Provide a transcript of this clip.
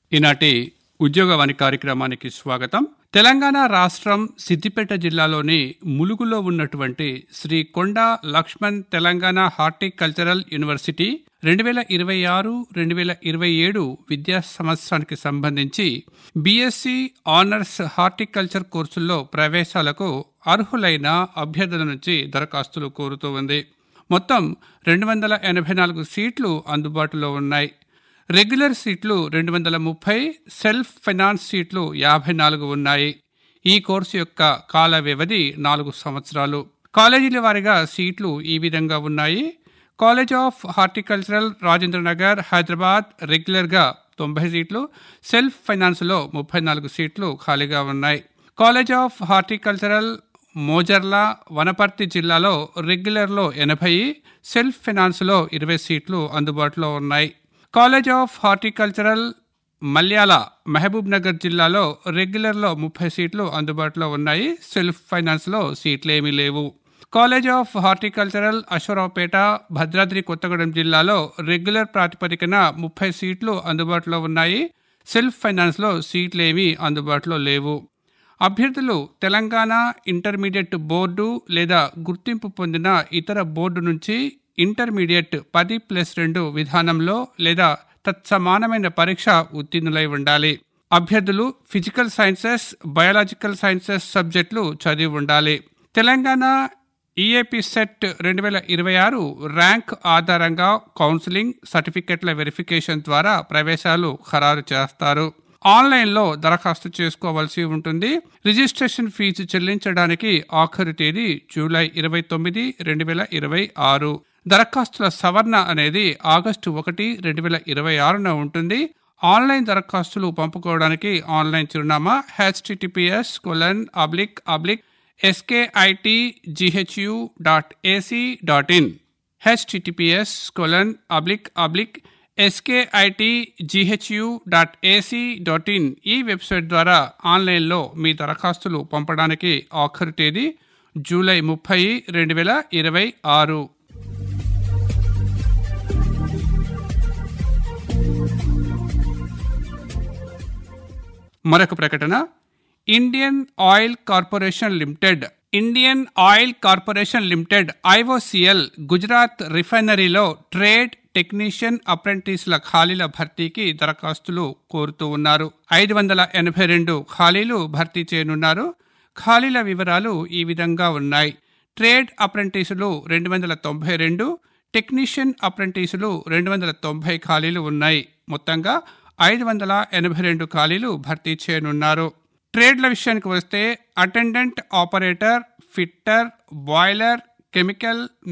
ఈనాటి ఉద్యోగవాణి కార్యక్రమానికి స్వాగతం తెలంగాణ రాష్ట్రం సిద్దిపేట జిల్లాలోని ములుగులో ఉన్నటువంటి శ్రీ కొండ లక్ష్మణ్ తెలంగాణ హార్టికల్చరల్ యూనివర్సిటీ రెండు వేల ఇరవై ఆరు రెండు వేల ఇరవై ఏడు విద్యా సంవత్సరానికి సంబంధించి బీఎస్సీ ఆనర్స్ హార్టికల్చర్ కోర్సుల్లో ప్రవేశాలకు అర్హులైన అభ్యర్థుల నుంచి దరఖాస్తులు కోరుతూ ఉంది మొత్తం రెండు వందల ఎనభై నాలుగు సీట్లు అందుబాటులో ఉన్నాయి రెగ్యులర్ సీట్లు రెండు వందల ముప్పై సెల్ఫ్ ఫైనాన్స్ సీట్లు యాభై నాలుగు ఉన్నాయి ఈ కోర్సు యొక్క కాల వ్యవధి నాలుగు సంవత్సరాలు కాలేజీల వారీగా సీట్లు ఈ విధంగా ఉన్నాయి college of horticultural Rajendra Nagar Hyderabad రెగ్యులర్గా తొంభై సీట్లు సెల్ఫ్ ఫైనాన్స్లో ముప్పై నాలుగు సీట్లు ఖాళీగా ఉన్నాయి college of horticultural Mojerla Wanaparthy జిల్లాలో రెగ్యులర్లో ఎనభై సెల్ఫ్ ఫైనాన్స్లో ఇరవై సీట్లు అందుబాటులో ఉన్నాయి college of horticultural Malyala Mahabub Nagar జిల్లాలో రెగ్యులర్లో ముప్పై సీట్లు అందుబాటులో ఉన్నాయి సెల్ఫ్ ఫైనాన్స్లో సీట్లు ఏమీ లేవు college of horticultural Aswaraopeta Bhadradri Kothagudem జిల్లాలో రెగ్యులర్ ప్రాతిపదికన ముప్పై సీట్లు అందుబాటులో ఉన్నాయి సెల్ఫ్ ఫైనాన్స్లో సీట్లు ఏమీ అందుబాటులో లేవు అభ్యర్థులు తెలంగాణ ఇంటర్మీడియట్ బోర్డు లేదా గుర్తింపు పొందిన ఇతర బోర్డు నుంచి ఇంటర్మీడియట్ పది ప్లస్ రెండు విధానంలో లేదా తత్సమానమైన పరీక్ష ఉత్తీర్ణులై ఉండాలి అభ్యర్థులు ఫిజికల్ సైన్సెస్ బయాలజికల్ సైన్సెస్ సబ్జెక్టులు చదివి ఉండాలి తెలంగాణ ఈఏపీ సెట్ రెండు వేల ఇరవై ఆరు ర్యాంక్ ఆధారంగా కౌన్సిలింగ్ సర్టిఫికెట్ల వెరిఫికేషన్ ద్వారా ప్రవేశాలు ఖరారు చేస్తారు ఆన్లైన్లో దరఖాస్తు చేసుకోవాల్సి ఉంటుంది రిజిస్ట్రేషన్ ఫీజు చెల్లించడానికి ఆఖరి తేదీ జూలై ఇరవై తొమ్మిది రెండు వేల ఇరవై ఆరు దరఖాస్తుల సవరణ అనేది ఆగస్టు ఒకటి రెండు వేల ఇరవై ఆరున ఉంటుంది ఆన్లైన్ దరఖాస్తులు పంపుకోవడానికి ఆన్లైన్ చిరునామా HTTPS colon oblique oblique SKIT GHU dot AC dot IN HTTPS colon oblique oblique SKIT GHU dot AC dot IN ఈ వెబ్సైట్ ద్వారా ఆన్లైన్లో మీ దరఖాస్తులు పంపడానికి ఆఖరి తేదీ జూలై ముప్పై రెండు వేల ఇరవై ఆరు మరొక ప్రకటన Indian oil corporation limited Indian oil corporation limited IOCL Gujarat రిఫైనరీలో ట్రేడ్ టెక్నీషియన్ అప్రెంటిస్ల ఖాళీల భర్తీకి దరఖాస్తులు కోరుతూ ఉన్నారు ఐదు వందల ఎనభై రెండు ఖాళీలు భర్తీ చేయనున్నారు ఖాళీల వివరాలు ఈ విధంగా ఉన్నాయి ట్రేడ్ అప్రెంటిసులు రెండు వందల తొంభై రెండు టెక్నీషియన్ అప్రెంటిసులు రెండు వందల తొంభై ఖాళీలు ఉన్నాయి మొత్తంగా ఐదు వందల ఎనభై రెండు ఖాళీలు భర్తీ చేయనున్నారు ట్రేడ్ల విషయానికి వస్తే attendant operator fitter boiler chemical